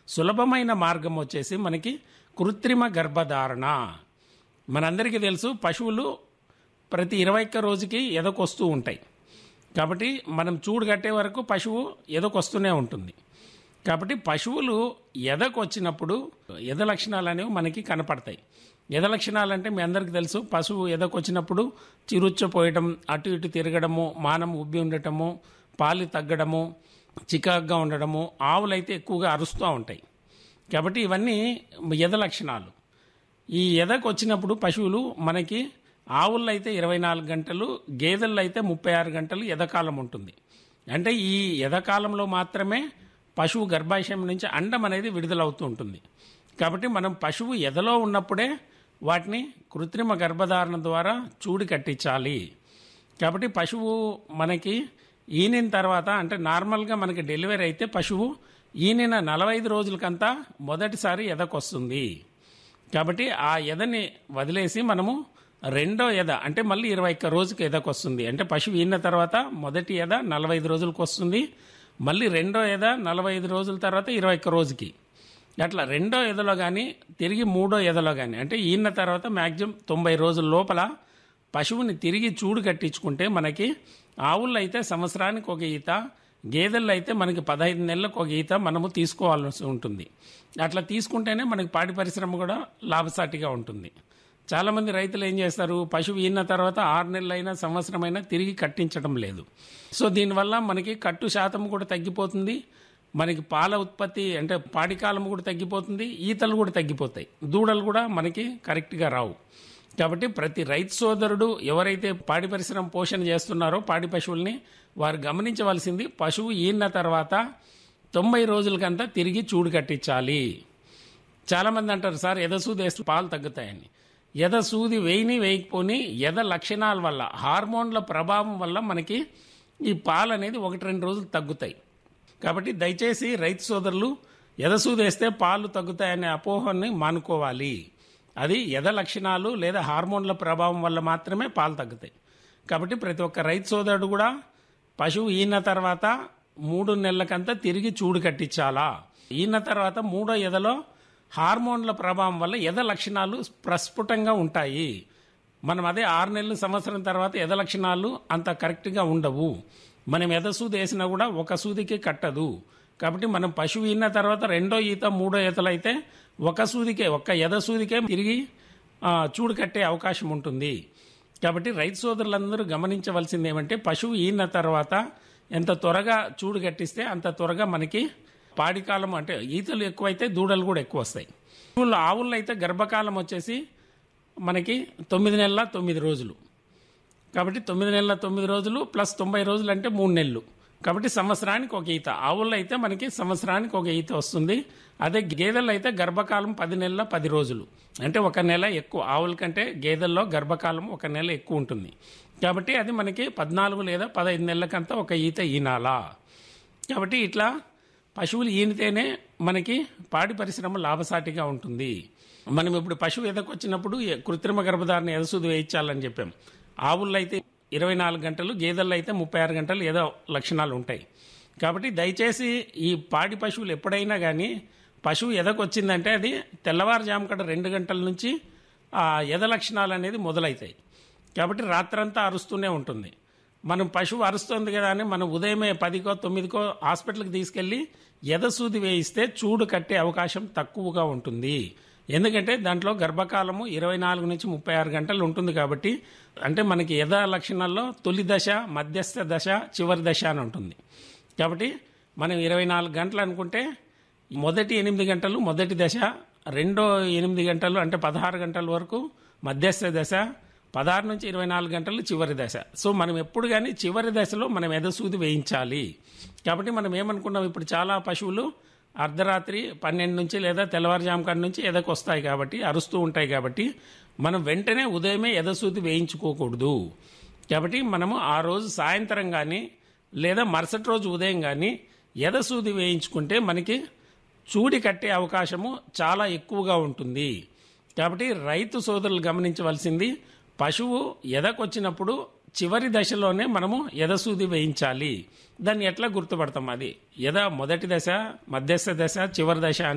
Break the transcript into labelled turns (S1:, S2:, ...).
S1: సులభమైన మార్గం వచ్చేసి మనకి కృత్రిమ గర్భధారణ మనందరికీ తెలుసు పశువులు ప్రతి ఇరవై ఒక్క రోజుకి ఎదకొస్తూ ఉంటాయి కాబట్టి మనం చూడు కట్టే వరకు పశువు ఎదకొస్తూనే ఉంటుంది కాబట్టి పశువులు ఎదకొచ్చినప్పుడు ఎద లక్షణాలు అనేవి మనకి కనపడతాయి ఎద లక్షణాలు అంటే మీ అందరికీ తెలుసు పశువు ఎదకొచ్చినప్పుడు చిరుచ్చపోయటం అటు ఇటు తిరగడము మానం ఉబ్బి ఉండటము పాలు తగ్గడము చికాగ్గా ఉండడము ఆవులైతే ఎక్కువగా అరుస్తూ ఉంటాయి కాబట్టి ఇవన్నీ ఎద లక్షణాలు ఈ ఎదకు వచ్చినప్పుడు పశువులు మనకి ఆవుల్లో అయితే ఇరవై నాలుగు గంటలు గేదెల్లో అయితే ముప్పై ఆరు గంటలు ఎదకాలం ఉంటుంది అంటే ఈ ఎదకాలంలో మాత్రమే పశువు గర్భాశయం నుంచి అండం అనేది విడుదలవుతూ ఉంటుంది కాబట్టి మనం పశువు ఎదలో ఉన్నప్పుడే వాటిని కృత్రిమ గర్భధారణ ద్వారా చూడి కట్టించాలి కాబట్టి పశువు మనకి ఈనిన తర్వాత అంటే నార్మల్గా మనకి డెలివరీ అయితే పశువు ఈనిన నలభై ఐదు రోజులకంతా మొదటిసారి ఎదకొస్తుంది కాబట్టి ఆ ఎదని వదిలేసి మనము రెండో ఎద అంటే మళ్ళీ ఇరవై ఒక్క రోజుకి ఎదకొస్తుంది అంటే పశువు ఈన తర్వాత మొదటి ఎద నలభై ఐదు రోజులకు వస్తుంది మళ్ళీ రెండో ఎద నలభై ఐదు రోజుల తర్వాత ఇరవై ఒక్క రోజుకి అట్లా రెండో ఎదలో కానీ తిరిగి మూడో ఎదలో కానీ అంటే ఈన తర్వాత మ్యాక్సిమం తొంభై రోజుల లోపల పశువుని తిరిగి చూడు కట్టించుకుంటే మనకి ఆవుల్లో అయితే సంవత్సరానికి ఒక ఈత గేదెల్లో అయితే మనకి పదహైదు నెలలకు ఒక ఈత మనము తీసుకోవాల్సి ఉంటుంది అట్లా తీసుకుంటేనే మనకి పాడి పరిశ్రమ కూడా లాభసాటిగా ఉంటుంది చాలామంది రైతులు ఏం చేస్తారు పశువు ఈన తర్వాత ఆరు నెలలైనా సంవత్సరమైనా తిరిగి కట్టించడం లేదు సో దీనివల్ల మనకి కట్టు శాతం కూడా తగ్గిపోతుంది మనకి పాల ఉత్పత్తి అంటే పాడి కాలం కూడా తగ్గిపోతుంది ఈతలు కూడా తగ్గిపోతాయి దూడలు కూడా మనకి కరెక్ట్గా రావు కాబట్టి ప్రతి రైతు సోదరుడు ఎవరైతే పాడి పరిశ్రమ పోషణ చేస్తున్నారో పాడి పశువుల్ని వారు గమనించవలసింది పశువు ఈన తర్వాత తొంభై రోజులకంతా తిరిగి చూడు కట్టించాలి చాలామంది అంటారు సార్ ఎదసూది వేస్తే పాలు తగ్గుతాయని ఎద సూది వేయని వేయకపోని ఎద లక్షణాల వల్ల హార్మోన్ల ప్రభావం వల్ల మనకి ఈ పాలు అనేది ఒకటి రెండు రోజులు తగ్గుతాయి కాబట్టి దయచేసి రైతు సోదరులు ఎదసూది వేస్తే పాలు తగ్గుతాయనే అపోహని మానుకోవాలి అది ఎద లక్షణాలు లేదా హార్మోన్ల ప్రభావం వల్ల మాత్రమే పాలు తగ్గుతాయి కాబట్టి ప్రతి ఒక్క రైతు సోదరుడు కూడా పశువు ఈన తర్వాత మూడు నెలలకంతా తిరిగి చూడు కట్టించాలా ఈన తర్వాత మూడో ఎదలో హార్మోన్ల ప్రభావం వల్ల ఎద లక్షణాలు ప్రస్ఫుటంగా ఉంటాయి మనం అదే ఆరు నెలలు సంవత్సరం తర్వాత ఎద లక్షణాలు అంత కరెక్ట్గా ఉండవు మనం ఎద సూది వేసినా కూడా ఒక సూదికి కట్టదు కాబట్టి మనం పశువు ఈన తర్వాత రెండో ఈత మూడో ఈతలు అయితే ఒక సూదికే ఒక్క ఎద సూదికే తిరిగి ఆ, చూడు కట్టే అవకాశం ఉంటుంది కాబట్టి రైతు సోదరులందరూ గమనించవలసింది ఏమంటే పశువు ఈన తర్వాత ఎంత త్వరగా చూడు కట్టిస్తే అంత త్వరగా మనకి పాడి కాలం అంటే ఈతలు ఎక్కువైతే దూడలు కూడా ఎక్కువ వస్తాయి పశువుల్లో ఆవుల్లో అయితే గర్భకాలం వచ్చేసి మనకి తొమ్మిది నెలల తొమ్మిది రోజులు కాబట్టి తొమ్మిది నెలల తొమ్మిది రోజులు ప్లస్ తొంభై రోజులు అంటే మూడు నెలలు కాబట్టి సంవత్సరానికి ఒక ఈత ఆవుల్లో అయితే మనకి సంవత్సరానికి ఒక ఈత వస్తుంది అదే గేదెల్లో అయితే గర్భకాలం పది నెలల పది రోజులు అంటే ఒక నెల ఎక్కువ ఆవుల కంటే గేదెల్లో గర్భకాలం ఒక నెల ఎక్కువ ఉంటుంది కాబట్టి అది మనకి పద్నాలుగు లేదా పదహైదు నెలలకంతా ఒక ఈత ఈనాలా కాబట్టి ఇట్లా పశువులు ఈనితేనే మనకి పాడి పరిశ్రమ లాభసాటిగా ఉంటుంది మనం ఇప్పుడు పశువు ఎదకొచ్చినప్పుడు ఎ- కృత్రిమ గర్భధారణ ఎదసూది వేయించాలని చెప్పాం ఆవుల్లో అయితే ఇరవై నాలుగు గంటలు గేదెల్లో అయితే ముప్పై ఆరు గంటలు ఏదో లక్షణాలు ఉంటాయి కాబట్టి దయచేసి ఈ పాడి పశువులు ఎప్పుడైనా కానీ పశువు ఎదకొచ్చిందంటే అది తెల్లవారుజాము కడ రెండు గంటల నుంచి ఆ ఎద లక్షణాలు అనేది మొదలవుతాయి కాబట్టి రాత్రంతా అరుస్తూనే ఉంటుంది మనం పశువు అరుస్తుంది కదా అని మనం ఉదయమే పదికో తొమ్మిదికో హాస్పిటల్కి తీసుకెళ్ళి ఎదసూది వేయిస్తే చూడు కట్టే అవకాశం తక్కువగా ఉంటుంది ఎందుకంటే దాంట్లో గర్భకాలము ఇరవై నాలుగు నుంచి ముప్పై ఆరు గంటలు ఉంటుంది కాబట్టి అంటే మనకి ఎద లక్షణాల్లో తొలి దశ మధ్యస్థ దశ చివరి దశ అని ఉంటుంది కాబట్టి మనం ఇరవై నాలుగు గంటలు అనుకుంటే మొదటి ఎనిమిది గంటలు మొదటి దశ రెండో ఎనిమిది గంటలు అంటే పదహారు గంటల వరకు మధ్యస్థ దశ పదహారు నుంచి ఇరవై నాలుగు గంటలు చివరి దశ సో మనం ఎప్పుడు కానీ చివరి దశలో మనం ఎదసూది వేయించాలి కాబట్టి మనం ఏమనుకున్నాం ఇప్పుడు చాలా పశువులు అర్ధరాత్రి పన్నెండు నుంచి లేదా తెల్లవారుజాము కాడి నుంచి ఎదకు వస్తాయి కాబట్టి అరుస్తూ ఉంటాయి కాబట్టి మనం వెంటనే ఉదయమే ఎదసూది వేయించుకోకూడదు కాబట్టి మనము ఆ రోజు సాయంత్రం కానీ లేదా మరుసటి రోజు ఉదయం కానీ ఎదసూది వేయించుకుంటే మనకి చూడి కట్టే అవకాశము చాలా ఎక్కువగా ఉంటుంది కాబట్టి రైతు సోదరులు గమనించవలసింది పశువు ఎదకొచ్చినప్పుడు చివరి దశలోనే మనము ఎదసూది వేయించాలి దాన్ని ఎట్లా గుర్తుపడతాం అది ఎద మొదటి దశ మధ్యస్థ దశ చివరి దశ